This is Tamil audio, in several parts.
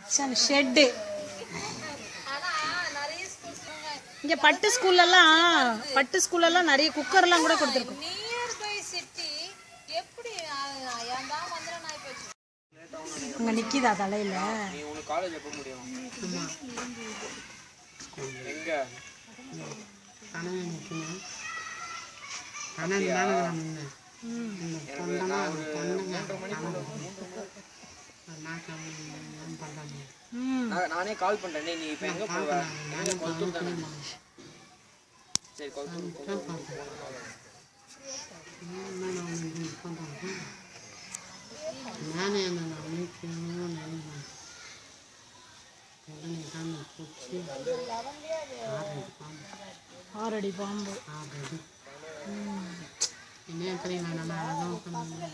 கிச்சன் ஷெட்டு இங்க பட்டு ஸ்கூல்லலாம் பட்டு ஸ்கூல்லலாம் நிறைய குக்கர்லாம் கூட கொடுத்துருக்கோம் நியர்பை சிட்டி எப்படி ஏன் தான் வந்துடும் நான் போச்சு அங்க நிக்கிதா தலையில நீ உனக்கு காலேஜ் எப்போ முடியும் எங்க கனவு நிற்கணும் கனவு நானும் முன்ன இந்த தொண்டனா தொண்டங்க நாக்கம் பண்ணாங்க ம் நான் நானே கால் பண்றேன் நீ இப்போ எங்க போவ எங்க கொல்தூர் தானே சரி கொல்தூர் நானே அந்த அமைக்கணும்னு நினைக்கிறேன் உடனே தான் பிடிச்சி ஆறு பாம்பு ஆறடி பாம்பு ஆறு என்ன தெரியும் நல்லா அழகாக உட்காந்து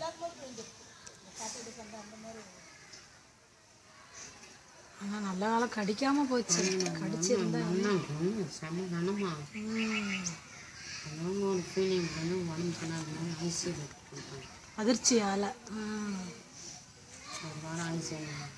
ஆனா நல்ல காலம் கடிக்காம போச்சு கடிச்சிருந்தா நல்லா ஒன்று செம கனமா ம். அதனால ஒரு ஃபீலிங் வந்து உடம்பு சொன்னாங்க ஐசி கொடுத்தாங்க அதிர்ச்சியால ம். ஒரு வாரம் ஐசி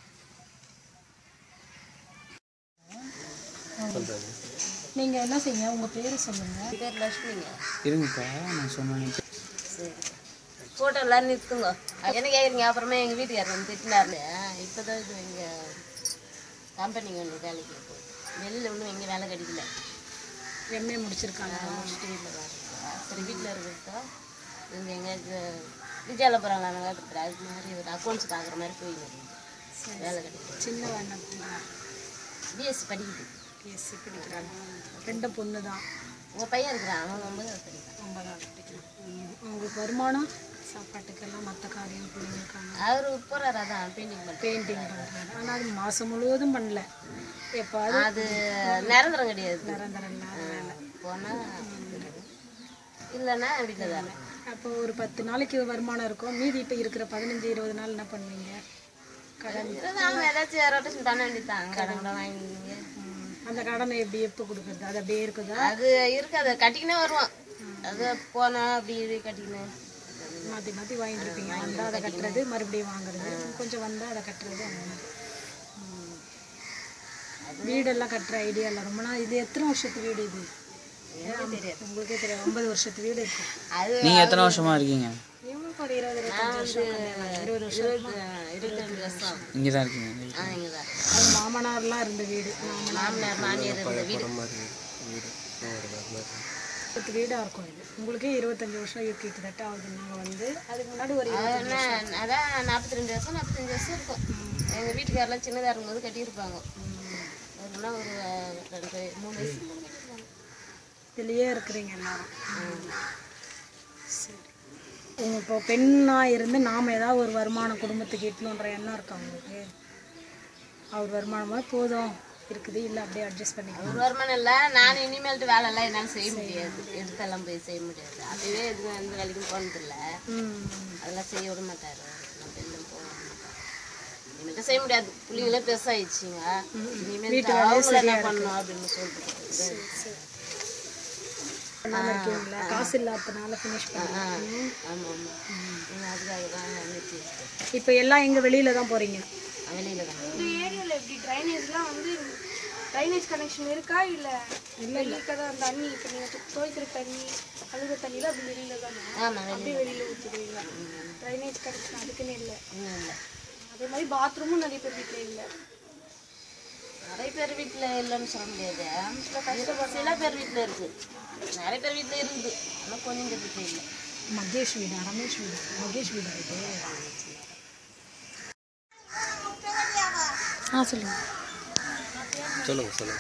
நீங்க என்ன செய்யுங்க உங்க பேரை சொல்லுங்க பேர் லட்சுமிங்க இருங்கப்பா நான் சொன்னேன் சரி ஃபோட்டோ எல்லாரும் நிறுத்துங்க என்ன கேட்குறீங்க அப்புறமே எங்கள் வீட்டுக்காரர் வந்து திட்டினார்ல இப்போ தான் இது எங்கள் கம்பெனிங்க ஒன்று வேலைக்கு போகுது வெளியில் ஒன்றும் எங்கே வேலை கிடைக்கல எம்ஏ முடிச்சிருக்காங்க முடிச்சுட்டு வீட்டில் தான் இருக்கா சரி வீட்டில் இருக்கிறதா இவங்க எங்கே விஜயால போகிறாங்களா நாங்கள் இருக்கிற அதுக்கு மாதிரி ஒரு அக்கௌண்ட்ஸ் பார்க்குற மாதிரி போயின்னு வேலை கிடைக்கல சின்ன வேணா பிஎஸ்சி படிக்குது பிஎஸ்சி படிக்கிறாங்க ரெண்டு பொண்ணு தான் உங்கள் பையன் இருக்கிறான் அவன் ஒன்பதாவது படிக்கிறான் ஒன்பதாவது படிக்கிறான் ம். உங்களுக்கு வருமானம் சாப்பாட்டுக்கெல்லாம் மற்ற காரியம் பிள்ளைங்களுக்கான அவர் போகிறாரு அதான் பெயிண்டிங் பண்ணுறேன் பெயிண்டிங் பண்ணுறாங்க ஆனால் அது மாதம் முழுவதும் பண்ணல எப்பாவது அது நிரந்தரம் கிடையாது நிரந்தரம் இல்லாத வேலை போனால் இல்லைன்னா வீட்டில் தானே அப்போ ஒரு பத்து நாளைக்கு வருமானம் இருக்கும் மீதி இப்போ இருக்கிற பதினஞ்சு இருபது நாள் என்ன பண்ணுவீங்க கடன் அவங்க ஏதாச்சும் ரொட்டேஷன் பண்ண வேண்டியதுதான் கடன் கடன் வாங்கிங்க ம். அந்த கடனை எப்படி எப்போ கொடுக்குறது அது அப்படியே இருக்குதா அது இருக்கு அதை கட்டிக்கினே வருவான் அது போனா அப்படி இது கட்டிக்கினு மாற்றி மாற்றி வாங்கிட்டு இருப்பீங்க வந்தால் அதை கட்டுறது மறுபடியும் வாங்குறது கொஞ்சம் வந்தால் அதை கட்டுறது அந்த மாதிரி ம். வீடெல்லாம் கட்டுற ஐடியா இல்லை ரொம்ப நாள் இது எத்தனை வருஷத்து வீடு இது உங்களுக்கே தெரியாது ஐம்பது வருஷத்து வீடு இருக்கும் அது நீங்க எத்தனை வருஷமா இருக்கீங்க இவங்களுக்கு ஒரு இருபது இருபத்தஞ்சு வருஷம் கல்யாணம். இருபது வருஷம் இருபது இருபத்தஞ்சு வருஷம் ஆகும். இங்கே தான் இருக்கீங்க இந்த வீட்டுல. ஆ இங்கே தான் அது மாமனார்லாம் இருந்த வீடு மாமனார் மாமனார் மாமியார் இருந்த வீடு பத்து வீடாக இருக்கும் இது உங்களுக்கே இருபத்தஞ்சு வருஷம் இருக்கு கிட்டத்தட்ட ஆகுது நாங்கள் வந்து அதுக்கு முன்னாடி ஒரு அது என்ன, அதான் நாற்பத்தி ரெண்டு வருஷம் நாற்பத்தஞ்சு வருஷம் இருக்கும் எங்கள் வீட்டுக்காரெல்லாம் சின்னதாக இருக்கும்போது கட்டியிருப்பாங்க ஒருனா ஒரு ரெண்டு மூணு வயசு கட்டியிருப்பாங்க இதுலேயே இருக்கிறீங்க எல்லாரும் சரி உங்க இப்போ பெண்ணாக இருந்து நாம் ஏதாவது ஒரு வருமானம் குடும்பத்துக்கு ஈட்டணுன்ற எண்ணம் இருக்கா உங்களுக்கு அவர் வருமானமாக போதும் இருக்குது இல்லை அப்படியே அட்ஜஸ்ட் பண்ணிக்கலாம் ஒரு வருமானம் இல்லை நான் இனிமேல்ட்டு வேலை எல்லாம் என்னால் செய்ய முடியாது எடுத்தெல்லாம் போய் செய்ய முடியாது அப்பவே எதுவும் எந்த வேலைக்கும் போனதில்லை ம் அதெல்லாம் செய்ய விட மாட்டார் நான் வெளில போக விட மாட்டார் இனிமேட்டு செய்ய முடியாது பிள்ளைங்களே பெருசாகிடுச்சிங்க இனிமேல் அவங்கள என்ன பண்ணணும் அப்படின்னு சொல்லிட்டு பண்ணாமல் இருக்கீங்களா காசு இல்லாததுனால ஃபினிஷ் பண்ணி ஆமாம் ஆமாம் நீங்கள் அதுக்காக தான் நிறுத்தி வச்சுட்டேன் இப்போ எல்லாம் எங்கே வெளியில தான் போகிறீங்க வெளியில் தான் இந்த ஏரியாவில் எப்படி ட்ரைனேஜ்லாம் வந்து ட்ரைனேஜ் கனெக்ஷன் இருக்கா இல்லை வெளியில தான் தண்ணி இப்போ நீங்கள் துவைக்கிற தண்ணி அழுகிற தண்ணிலாம் அப்படி வெளியில தானே ஆமாம் அப்படியே வெளியில் ஊற்றுவீங்க ட்ரைனேஜ் கனெக்ஷன் அதுக்குன்னு இல்லை வெளியில் இல்லை அதே மாதிரி பாத்ரூமும் நிறைய பேர் வீட்டில் இல்லை நிறைய பேர் வீட்டில் இல்லைன்னு சொல்ல முடியாது சில பேர் வீட்டில் இருக்குது நிறைய பேர் வீட்டில் இருக்குது ஆனால் கொஞ்சம் பேர் வீட்டில் இல்லை மகேஷ் வீடா ரமேஷ் வீடா மகேஷ் வீடா இது ஆ சொல்லுங்க சொல்லுங்க சொல்லுங்க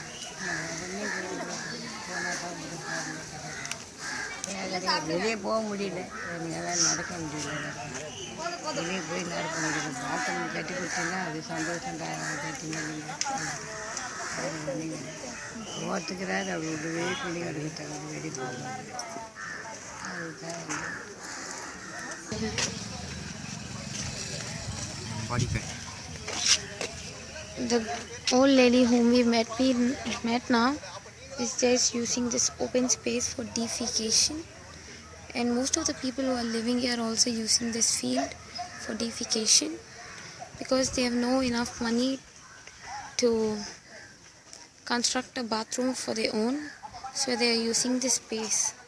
வெளியே போக முடியல எங்களால் நடக்க முடியல வெளியே போய் நடக்க முடியல பாத்ரூம் கட்டி கொடுத்தீங்கன்னா அது சந்தோஷம் கட்டிங்க நீங்கள் ஓட்டுக்கிறாரு அவர் விடவே பிள்ளைங்க எடுக்க வெளியே போக முடியல அதுதான் வந்து படிப்பேன் the old lady whom we met we met now is just using this open space for defecation and most of the people who are living here are also using this field for defecation because they have no enough money to construct a bathroom for their own, so they are using this space.